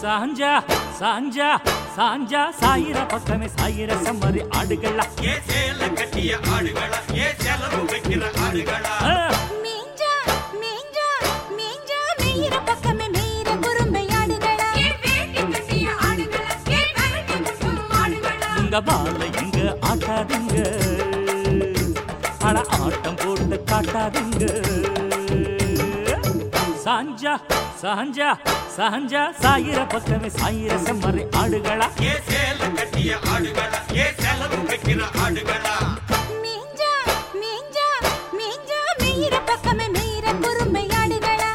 சாஞ்சா சாஞ்சா சாஞ்சா சாயிர பக்கமே சாயிர செம்மறி ஆடுகளா ஏ சேல கட்டிய ஆடுகளா ஏ செலவு வைக்கிற ஆடுகளா ஆ, மேஞ்சா மேஞ்சா மேஞ்சா மேயிற பக்கமே மேயிற குறும்பையாடுகளா உங்க பால இங்க ஆட்டாதீங்க அட ஆட்டம் போட்டு காட்டாதீங்க சாஞ்சா சாஞ்சா சாஞ்சா சாயிர பக்கமே சாயிர செம்மறி ஆடுகளா ஏ சேல கட்டிய ஆடுகளா ஏ செலவு வைக்கிற ஆடுகளா மேஞ்சா மேஞ்சா மேஞ்சா மேயிற பக்கமே மேயிற குறும்பையாடுகளா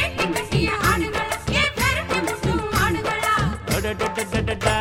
அடடடடடடா.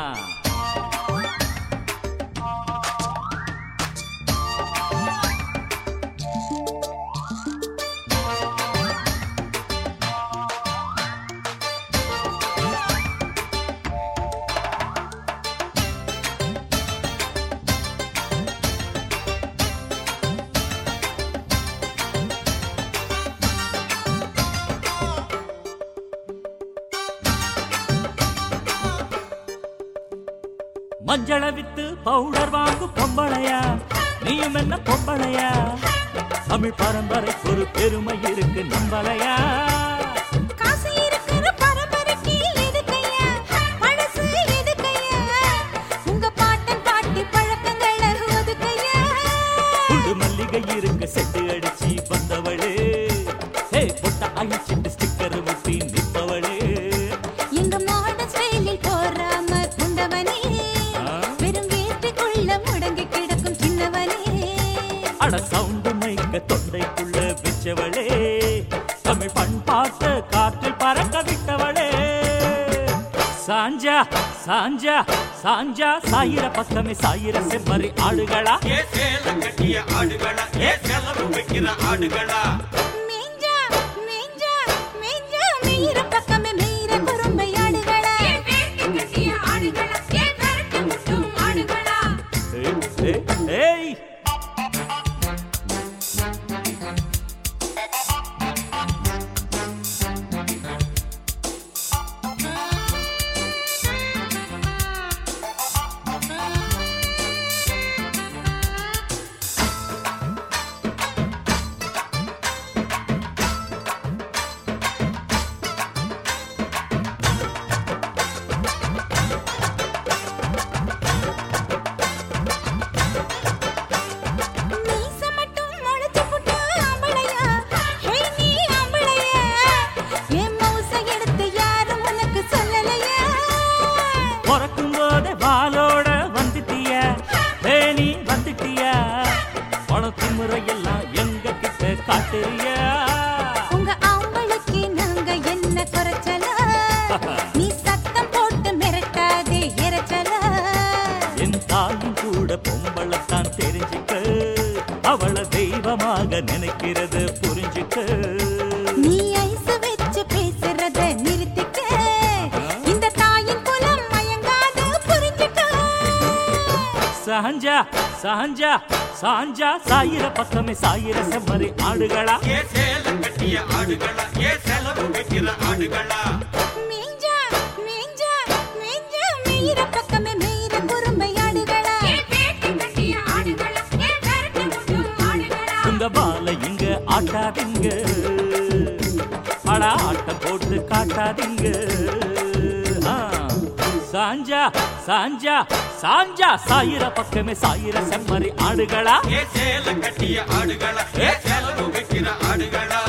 மஞ்சள வித்து பவுடர் வாங்கு பொம்பளையா நீயும் என்ன பொம்பளையா தமிழ் பரம்பரைக்கு ஒரு பெருமை இருக்கு நம்பலையா காசு இருக்கிற பரம்பரைக்கு எதுக்கையா பழசு எதுக்கையா உங்க பாட்டன் பாட்டி பழக்கங்களை ஒதுக்கையா குண்டு மல்லிகை இருக்கு செட்டு அடிச்சு வந்தவளே ஹே பொட்ட அழிச்சிட்டு ஸ்டிக்கர் ஒட்டி நிற்பவளே எங்க மாடர்ன் ஸ்டைலில் போறாம குண்டவனே ஆ? வெறும் வேட்டிக்குள்ள முடங்கி கிடக்கும் சின்னவனே அட சவுண்டு மைக்க தொண்டைக்குள்ள வச்சவளே தமிழ் பண்பாட்டு காற்றில் பறக்க விட்டவளே சாஞ்சா சாஞ்சா சாஞ்சா சாயிர பக்கமே சாயிர செம்மறி ஆடுகளா ஏ சேல கட்டிய ஆடுகளா ஏ செலவு வைக்கிற ஆடுகளா மேஞ்சா மேஞ்சா மேஞ்சா மேயிற பக்கமே மேயிற குறும்பையாடுகளா ஏய், ஏய், ஏய் மீச மட்டும் முளைச்சு புட்டா ஆம்பளையா ஹே நீ ஆம்பளையா என் மவுச எடுத்து யாரும் உனக்கு சொல்லலையா பிறக்கும் போதே வாளோட வந்துட்டிய வேணி வந்துட்டிய பணத்து முறையெல்லாம் எங்க கிட்ட காட்டுறியா உங்க ஆம்பளைக்கு நாங்க என்ன குறைச்சலா நீ சத்தம் போட்டு மிரட்டாதே இறைச்சலா என் தாயும் கூட பொம்பளைத்தான் தெரிஞ்சுக்க அவளை தெய்வமாக நினைக்கிறது புரிஞ்சுக்க நீ ஐஸ் வச்சு பேசுறத நிறுத்திக்க இந்த தாயின் குலம் மயங்காத புரிஞ்சுக்க சாஞ்சா சாஞ்சா சாஞ்சா சாயிர பக்கமே சாயிர செம்மறி ஆடுகளா ஏ சேல கட்டிய ஆடுகளா ஏ செலவு வைக்கிற ஆடுகளா மேஞ்சா மேஞ்சா மேஞ்சா மேயிற பக்கமே மேயிற குறும்பையாடுகளா உங்க பால இங்க ஆட்டாதீங்க அட ஆட்டம் போட்டு காட்டாதீங்க ஆ, சாஞ்சா சாஞ்சா சாஞ்சா சாயிர பக்கமே சாயிர செம்மறி ஆடுகளா ஏ சேல கட்டிய ஆடுகளா ஏ செலவு வைக்கிற ஆடுகளா